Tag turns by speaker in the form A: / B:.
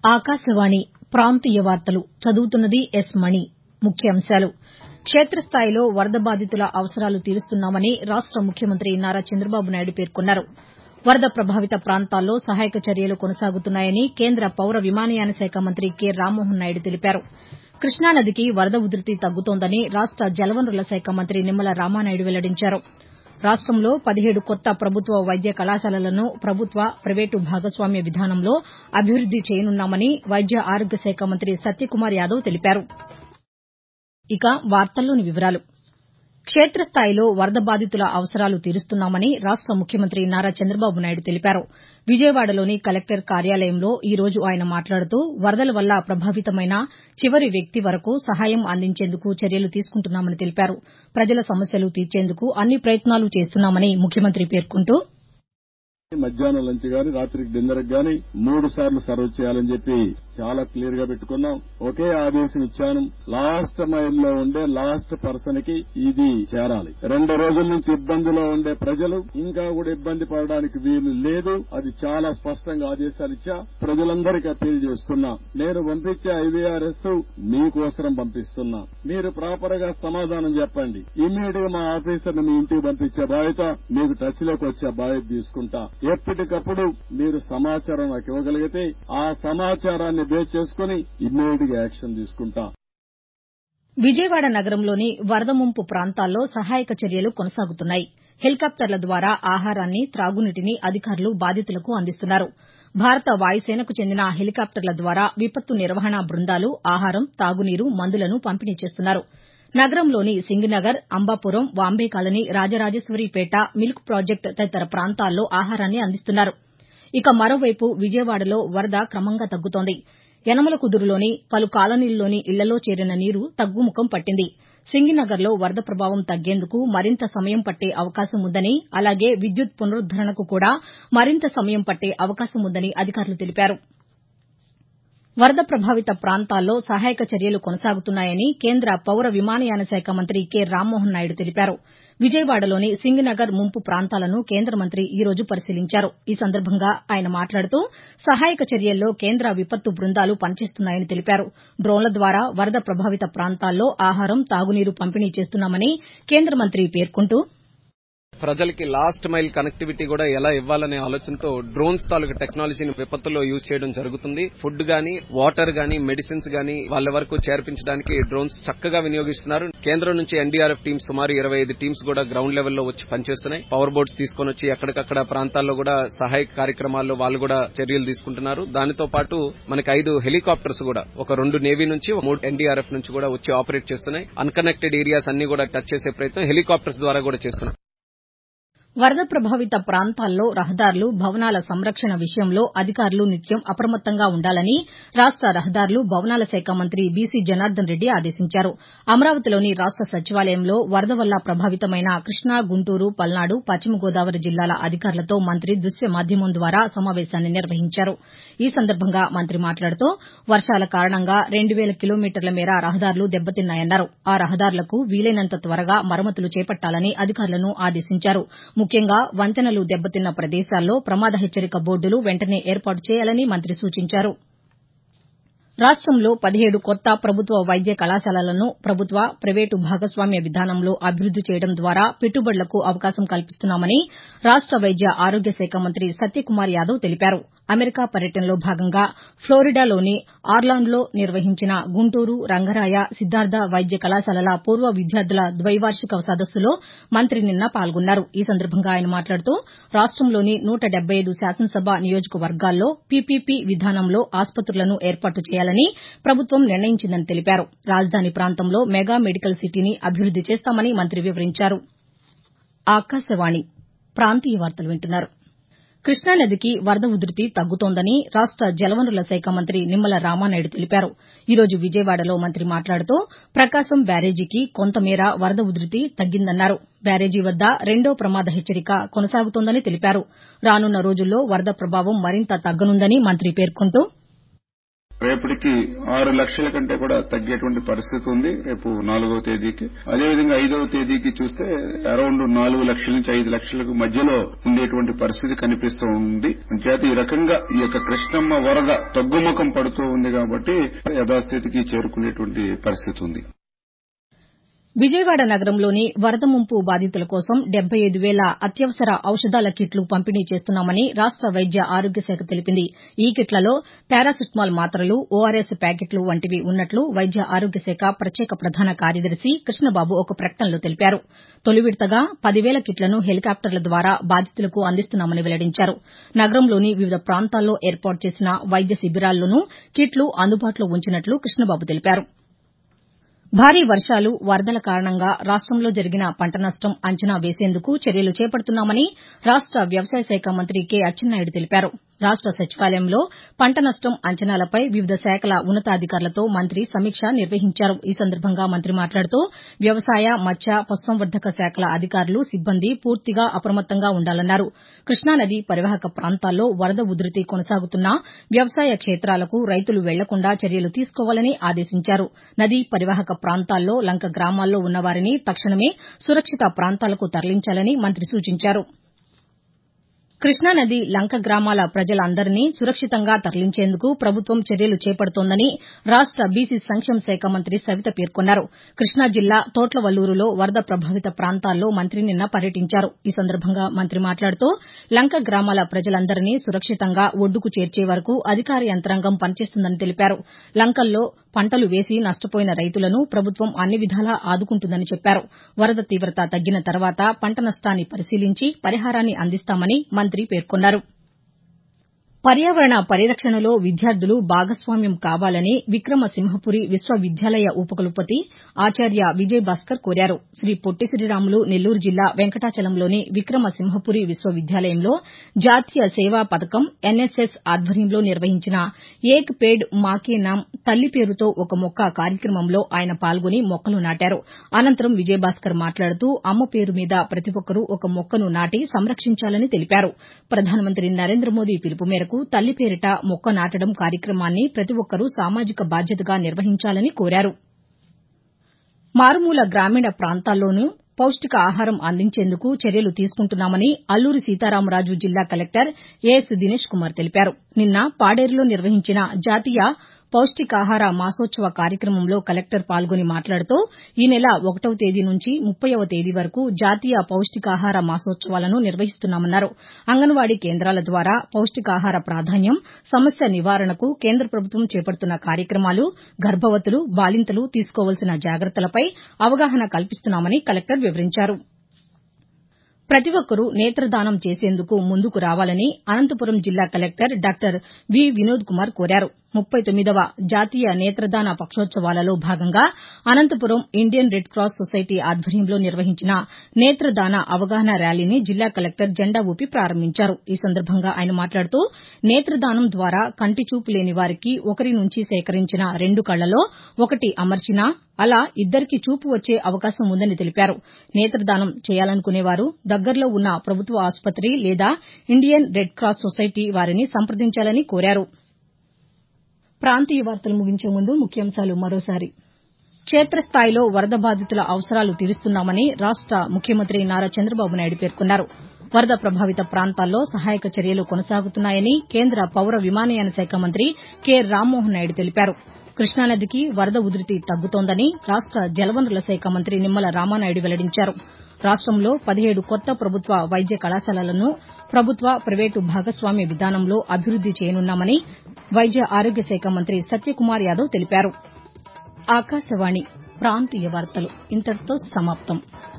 A: ఆకాశవాణి ప్రాంతీయ వార్తలు చదువుతున్నది ఎస్ మణి ముఖ్యాంశాలు క్షేతస్థాయిలో వరద బాధితుల అవసరాలు తీరుస్తున్నామని రాష్ట ముఖ్యమంత్రి నారా చంద్రబాబు నాయుడు పేర్కొన్నారు వరద ప్రభావిత ప్రాంతాల్లో సహాయక చర్యలు కొనసాగుతున్నాయని కేంద్ర పౌర విమానయాన శాఖ మంత్రి కె రామ్మోహన్ నాయుడు తెలిపారు కృష్ణానదికి వరద ఉధృతి తగ్గుతోందని రాష్ట జలవనరుల శాఖ మంత్రి నిమ్మల రామానాయుడు వెల్లడించారు రాష్టంలో పదిహేడు కొత్త ప్రభుత్వ వైద్య కళాశాలలను ప్రభుత్వ ప్రైవేటు భాగస్వామ్య విధానంలో అభివృద్ది చేయనున్నామని వైద్య ఆరోగ్య శాఖ మంత్రి సత్యకుమార్ యాదవ్ తెలిపారు క్షేతస్థాయిలో వరద బాధితుల అవసరాలు తీరుస్తున్నామని రాష్ట ముఖ్యమంత్రి నారా చంద్రబాబు నాయుడు తెలిపారు విజయవాడలోని కలెక్టర్ కార్యాలయంలో ఈ రోజు ఆయన మాట్లాడుతూ వరదల వల్ల ప్రభావితమైన చివరి వ్యక్తి వరకు సహాయం అందించేందుకు చర్యలు తీసుకుంటున్నామని తెలిపారు ప్రజల సమస్యలు తీర్చేందుకు అన్ని ప్రయత్నాలు చేస్తున్నామని ముఖ్యమంత్రి పేర్కొంటూ
B: మధ్యాహ్నం లంచ్ గాని రాత్రికి డిన్నర్ గాని మూడు సార్లు సర్వ్ చేయాలని చెప్పి చాలా క్లియర్ గా పెట్టుకున్నాం ఒకే ఆదేశం ఇచ్చాను లాస్ట్ మైల్ లో ఉండే లాస్ట్ పర్సన్ కి ఇది చేరాలి రెండు రోజుల నుంచి ఇబ్బందిలో ఉండే ప్రజలు ఇంకా కూడా ఇబ్బంది పడడానికి వీలు లేదు అది చాలా స్పష్టంగా ఆదేశాలు ఇచ్చా ప్రజలందరికీ అప్పీల్ చేస్తున్నా నేను పంపించే ఐవీఆర్ఎస్ మీకోసరం పంపిస్తున్నా మీరు ప్రాపర్ గా సమాధానం చెప్పండి ఇమ్మీడియట్ గా మా ఆఫీసర్ మీ ఇంటికి పంపించే బాధ్యత మీకు టచ్ లోకి వచ్చే బాధ్యత తీసుకుంటా ఎప్పటికప్పుడు మీరు సమాచారం నాకు ఇవ్వగలిగితే ఆ సమాచారాన్ని బేస్ చేసుకుని ఇమ్మీడియట్ గా యాక్షన్ తీసుకుంటా
A: విజయవాడ నగరంలోని వరద ముంపు ప్రాంతాల్లో సహాయక చర్యలు కొనసాగుతున్నాయి హెలికాప్టర్ల ద్వారా ఆహారాన్ని తాగునీటిని అధికారులు బాధితులకు అందిస్తున్నారు భారత వాయుసేనకు చెందిన హెలికాప్టర్ల ద్వారా విపత్తు నిర్వహణ బృందాలు ఆహారం తాగునీరు మందులను పంపిణీ చేస్తున్నారు నగరంలోని Singhnagar Ambapuram Vambay colony Rajarajeswaripeta milk project తదితర ప్రాంతాల్లో ఆహారాన్ని అందిస్తున్నారు ఇక మరోవైపు విజయవాడలో వరద క్రమంగా తగ్గుతోంది యనమలకుదురులోని పలు కాలనీల్లోని ఇళ్లలో చేరిన నీరు తగ్గుముఖం పట్టింది సింగినగర్లో వరద ప్రభావం తగ్గేందుకు మరింత సమయం పట్టే అవకాశం ఉందని అలాగే విద్యుత్ పునరుద్దరణకు కూడా మరింత సమయం పట్టే అవకాశం ఉందని అధికారులు తెలిపారు వరద ప్రభావిత ప్రాంతాల్లో సహాయక చర్యలు కొనసాగుతున్నాయని కేంద్ర పౌర విమానయాన శాఖ మంత్రి కె రామ్మోహన్ నాయుడు తెలిపారు విజయవాడలోని సింగ్నగర్ ముంపు ప్రాంతాలను కేంద్ర మంత్రి ఈ రోజు పరిశీలించారు ఈ సందర్భంగా ఆయన మాట్లాడుతూ సహాయక చర్యల్లో కేంద్ర విపత్తు బృందాలు పనిచేస్తున్నాయని తెలిపారు డ్రోన్ల ద్వారా వరద ప్రభావిత ప్రాంతాల్లో ఆహారం తాగునీరు పంపిణీ చేస్తున్నామని కేంద్ర మంత్రి పేర్కొంటూ
C: ప్రజలకి లాస్ట్ మైల్ కనెక్టివిటీ కూడా ఎలా ఇవ్వాలనే ఆలోచనతో డ్రోన్స్ తాలూకు టెక్నాలజీని విపత్తులో యూజ్ చేయడం జరుగుతుంది ఫుడ్ గానీ వాటర్ గానీ మెడిసిన్స్ గానీ వాళ్ళ వరకు చేర్పించడానికి డ్రోన్స్ చక్కగా వినియోగిస్తున్నారు కేంద్రం నుంచి ఎన్డీఆర్ఎఫ్ టీమ్స్ సుమారు ఇరవై ఐదు టీమ్స్ కూడా గ్రౌండ్ లెవెల్లో వచ్చి పనిచేస్తున్నాయి పవర్ బోట్స్ తీసుకొని వచ్చి ఎక్కడికక్కడ ప్రాంతాల్లో కూడా సహాయక కార్యక్రమాల్లో వాళ్ళు కూడా చర్యలు తీసుకుంటున్నారు దానితో పాటు మనకి ఐదు హెలికాప్టర్స్ కూడా ఒక రెండు నేవీ నుంచి మూడు ఎన్డీఆర్ఎఫ్ నుంచి కూడా వచ్చి ఆపరేట్ చేస్తున్నాయి అన్కనెక్టెడ్ ఏరియాస్ అన్ని కూడా టచ్ చేసే ప్రయత్నం హెలికాప్టర్స్ ద్వారా కూడా చేస్తున్నాం
A: వరద ప్రభావిత ప్రాంతాల్లో రహదారులు భవనాల సంరక్షణ విషయంలో అధికారులు నిత్యం అప్రమత్తంగా ఉండాలని రాష్ట రహదారులు భవనాల శాఖ మంత్రి బీసీ జనార్దన్ రెడ్డి ఆదేశించారు అమరావతిలోని రాష్ట సచివాలయంలో వరద వల్ల ప్రభావితమైన కృష్ణా గుంటూరు పల్నాడు పశ్చిమ గోదావరి జిల్లాల అధికారులతో మంత్రి దృశ్య మాధ్యమం ద్వారా సమావేశాన్ని నిర్వహించారు ఈ సందర్భంగా మంత్రి మాట్లాడుతూ వర్షాల కారణంగా రెండు వేల కిలోమీటర్ల మేర రహదారులు దెబ్బతిన్నాయన్నారు ఆ రహదారులకు వీలైనంత త్వరగా మరమ్మతులు చేపట్టాలని అధికారులను ఆదేశించారు ముఖ్యంగా వంతెనలు దెబ్బతిన్న ప్రదేశాల్లో ప్రమాద హెచ్చరిక బోర్డులు వెంటనే ఏర్పాటు చేయాలని మంత్రి సూచించారు రాష్టంలో పదిహేడు కొత్త ప్రభుత్వ వైద్య కళాశాలలను ప్రభుత్వ ప్రైవేటు భాగస్వామ్య విధానంలో అభివృద్ది చేయడం ద్వారా పెట్టుబడులకు అవకాశం కల్పిస్తున్నామని రాష్ట వైద్య ఆరోగ్య శాఖ మంత్రి సత్యకుమార్ యాదవ్ తెలిపారు అమెరికా పర్యటనలో భాగంగా ఫ్లోరిడాలోని ఆర్లాండ్లో నిర్వహించిన గుంటూరు రంగరాయ సిద్దార్థ వైద్య కళాశాలల పూర్వ విద్యార్థుల ద్వైవార్షిక సదస్సులో మంత్రి నిన్న పాల్గొన్నారు ఈ సందర్భంగా ఆయన మాట్లాడుతూ రాష్టంలోని నూట డెబ్బై ఐదు శాసనసభ నియోజకవర్గాల్లో పీపీపీ విధానంలో ఆస్పత్రులను ఏర్పాటు చేయాలని ప్రభుత్వం నిర్ణయించిందని తెలిపారు రాజధాని ప్రాంతంలో మెగా మెడికల్ సిటీని అభివృద్ది చేస్తామని మంత్రి వివరించారు కృష్ణానదికి వరద ఉధృతి తగ్గుతోందని రాష్ట జలవనరుల శాఖ మంత్రి నిమ్మల రామానాయుడు తెలిపారు ఈ రోజు విజయవాడలో మంత్రి మాట్లాడుతూ ప్రకాశం బ్యారేజీకి కొంతమేర వరద ఉధృతి తగ్గిందన్నారు బ్యారేజీ వద్ద రెండో ప్రమాద హెచ్చరిక కొనసాగుతోందని తెలిపారు రానున్న రోజుల్లో వరద ప్రభావం మరింత తగ్గనుందని మంత్రి పేర్కొంటూ
D: రేపటికి ఆరు లక్షల కంటే కూడా తగ్గేటువంటి పరిస్థితి ఉంది రేపు నాలుగవ తేదీకి అదేవిధంగా ఐదవ తేదీకి చూస్తే అరౌండ్ నాలుగు లక్షల నుంచి ఐదు లక్షలకు మధ్యలో ఉండేటువంటి పరిస్థితి కనిపిస్తూ ఉంది చేత ఈ రకంగా ఈ యొక్క కృష్ణమ్మ వరద తగ్గుముఖం పడుతూ ఉంది కాబట్టి యథాస్థితికి చేరుకునేటువంటి పరిస్థితి ఉంది
A: విజయవాడ నగరంలోని వరద ముంపు బాధితుల కోసం డెబ్బై ఐదు వేల అత్యవసర ఔషధాల కిట్లు పంపిణీ చేస్తున్నామని రాష్ట వైద్య ఆరోగ్య శాఖ తెలిపింది ఈ కిట్లలో పారాసిటమాల్ మాత్రలు ఓఆర్ఎస్ ప్యాకెట్లు వంటివి ఉన్నట్లు వైద్య ఆరోగ్య శాఖ ప్రత్యేక ప్రధాన కార్యదర్శి కృష్ణబాబు ఒక ప్రకటనలో తెలిపారు తొలి విడతగా పదివేల కిట్లను హెలికాప్టర్ల ద్వారా బాధితులకు అందిస్తున్నామని వెల్లడించారు నగరంలోని వివిధ ప్రాంతాల్లో ఏర్పాటు చేసిన వైద్య శిబిరాల్లోనూ కిట్లు అందుబాటులో ఉంచినట్లు కృష్ణబాబు తెలిపారు భారీ వర్షాలు వరదల కారణంగా రాష్టంలో జరిగిన పంట నష్టం అంచనా వేసేందుకు చర్యలు చేపడుతున్నామని రాష్ట వ్యవసాయ శాఖ మంత్రి కె అచ్చెన్నాయుడు తెలిపారు రాష్ట సచివాలయంలో పంట నష్టం అంచనాలపై వివిధ శాఖల ఉన్నతాధికారులతో మంత్రి సమీక్ష నిర్వహించారు ఈ సందర్భంగా మంత్రి మాట్లాడుతూ వ్యవసాయ మత్స్య పశుసంవర్ధక శాఖల అధికారులు సిబ్బంది పూర్తిగా అప్రమత్తంగా ఉండాలన్నారు కృష్ణానది పరివాహక ప్రాంతాల్లో వరద ఉధృతి కొనసాగుతున్నా వ్యవసాయ క్షేతాలకు రైతులు వెళ్లకుండా చర్యలు తీసుకోవాలని ఆదేశించారు నదీ పరివాహక ప్రాంతాల్లో లంక గ్రామాల్లో ఉన్నవారిని తక్షణమే సురక్షిత ప్రాంతాలకు తరలించాలని మంత్రి సూచించారు కృష్ణానది లంక గ్రామాల ప్రజలందరినీ సురక్షితంగా తరలించేందుకు ప్రభుత్వం చర్యలు చేపడుతోందని రాష్ట బీసీ సంక్షేమ శాఖ మంత్రి సవిత పేర్కొన్నారు కృష్ణా జిల్లా తోట్లవల్లూరులో వరద ప్రభావిత ప్రాంతాల్లో మంత్రి నిన్న పర్యటించారు ఈ సందర్భంగా మంత్రి మాట్లాడుతూ లంక గ్రామాల ప్రజలందరినీ సురక్షితంగా ఒడ్డుకు చేర్చే వరకు అధికార యంత్రాంగం పనిచేస్తుందని తెలిపారు లంకల్లో పంటలు వేసి నష్టపోయిన రైతులను ప్రభుత్వం అన్ని విధాలా ఆదుకుంటుందని చెప్పారు వరద తీవత తగ్గిన తర్వాత పంట నష్టాన్ని పరిశీలించి పరిహారాన్ని అందిస్తామని మంత్రి పేర్కొన్నారు పర్యావరణ పరిరక్షణలో విద్యార్థులు భాగస్వామ్యం కావాలని విక్రమసింహపురి విశ్వవిద్యాలయ ఉపకులపతి ఆచార్య విజయభాస్కర్ కోరారు శ్రీ పొట్టి శ్రీరాములు నెల్లూరు జిల్లా వెంకటాచలంలోని విక్రమసింహపురి విశ్వవిద్యాలయంలో జాతీయ సేవా పథకం ఎన్ఎస్ఎస్ ఆధ్వర్యంలో నిర్వహించిన ఏక్ పేడ్ మాకే నామ్ తల్లి పేరుతో ఒక మొక్క కార్యక్రమంలో ఆయన పాల్గొని మొక్కలు నాటారు అనంతరం విజయభాస్కర్ మాట్లాడుతూ అమ్మ పేరు మీద ప్రతి ఒక్కరూ ఒక మొక్కను నాటి సంరక్షించాలని తెలిపారు ప్రధానమంత్రి నరేంద్ర మోదీ పిలుపు మేరకు తల్లి పేరిట మొక్క నాటడం కార్యక్రమాన్ని ప్రతి ఒక్కరూ సామాజిక బాధ్యతగా నిర్వహించాలని కోరారు మారుమూల గ్రామీణ ప్రాంతాల్లోనూ పౌష్టిక ఆహారం అందించేందుకు చర్యలు తీసుకుంటున్నామని అల్లూరి సీతారామరాజు జిల్లా కలెక్టర్ ఏఎస్ దినేష్ కుమార్ తెలిపారు నిన్న పాడేరులో నిర్వహించిన జాతీయ పౌష్టికాహార మాసోత్సవ కార్యక్రమంలో కలెక్టర్ పాల్గొని మాట్లాడుతూ ఈ నెల ఒకటవ తేదీ నుంచి ముప్పైవ తేదీ వరకు జాతీయ పౌష్టికాహార మాసోత్సవాలను నిర్వహిస్తున్నామన్నారు అంగన్వాడీ కేంద్రాల ద్వారా పౌష్టికాహార ప్రాధాన్యం సమస్య నివారణకు కేంద్ర ప్రభుత్వం చేపడుతున్న కార్యక్రమాలు గర్భవతులు బాలింతలు తీసుకోవాల్సిన జాగ్రత్తలపై అవగాహన కల్పిస్తున్నామని కలెక్టర్ వివరించారు ప్రతి ఒక్కరూ నేత్రదానం చేసేందుకు ముందుకు రావాలని అనంతపురం జిల్లా collector doctor V Vinod Kumar కోరారు ముప్పై తొమ్మిదవ జాతీయ నేత్రదాన పక్షోత్సవాలలో భాగంగా Anantapuram Indian red cross society ఆధ్వర్యంలో నిర్వహించిన నేత్రదాన అవగాహన ర్యాలీని జిల్లా కలెక్టర్ జెండా ఊపి ప్రారంభించారు ఈ సందర్భంగా ఆయన మాట్లాడుతూ నేత్రదానం ద్వారా కంటి చూపు లేని వారికి ఒకరి నుంచి సేకరించిన రెండు కళ్లలో ఒకటి అమర్చినా అలా ఇద్దరికి చూపు వచ్చే అవకాశం ఉందని తెలిపారు నేత్రదానం చేయాలనుకునేవారు దగ్గరలో ఉన్న ప్రభుత్వ ఆసుపత్రి లేదా ఇండియన్ రెడ్ క్రాస్ సొసైటీ వారిని సంప్రదించాలని కోరారు ప్రాంతీయ వార్తలు ముగించే ముందు ముఖ్యాంశాలు మరోసారి క్షేత్రస్థాయిలో వరద బాధితుల అవసరాలు తీరుస్తున్నామని రాష్ట ముఖ్యమంత్రి నారా చంద్రబాబు నాయుడు పేర్కొన్నారు వరద ప్రభావిత ప్రాంతాల్లో సహాయక చర్యలు కొనసాగుతున్నాయని కేంద్ర పౌర విమానయాన శాఖ మంత్రి కె రామ్మోహన్ నాయుడు తెలిపారు కృష్ణానదికి వరద ఉధృతి తగ్గుతోందని రాష్ట జలవనరుల శాఖ మంత్రి నిమ్మల రామానాయుడు వెల్లడించారు రాష్టంలో పదిహేడు కొత్త ప్రభుత్వ వైద్య కళాశాలలను ప్రభుత్వ ప్రైవేటు భాగస్వామ్య విధానంలో అభివృద్ది చేయనున్నామని వైద్య ఆరోగ్య శాఖ మంత్రి సత్యకుమార్ యాదవ్ తెలిపారు ఆకాశవాణి ప్రాంతీయ వార్తలు ఇంతటితో సమాప్తం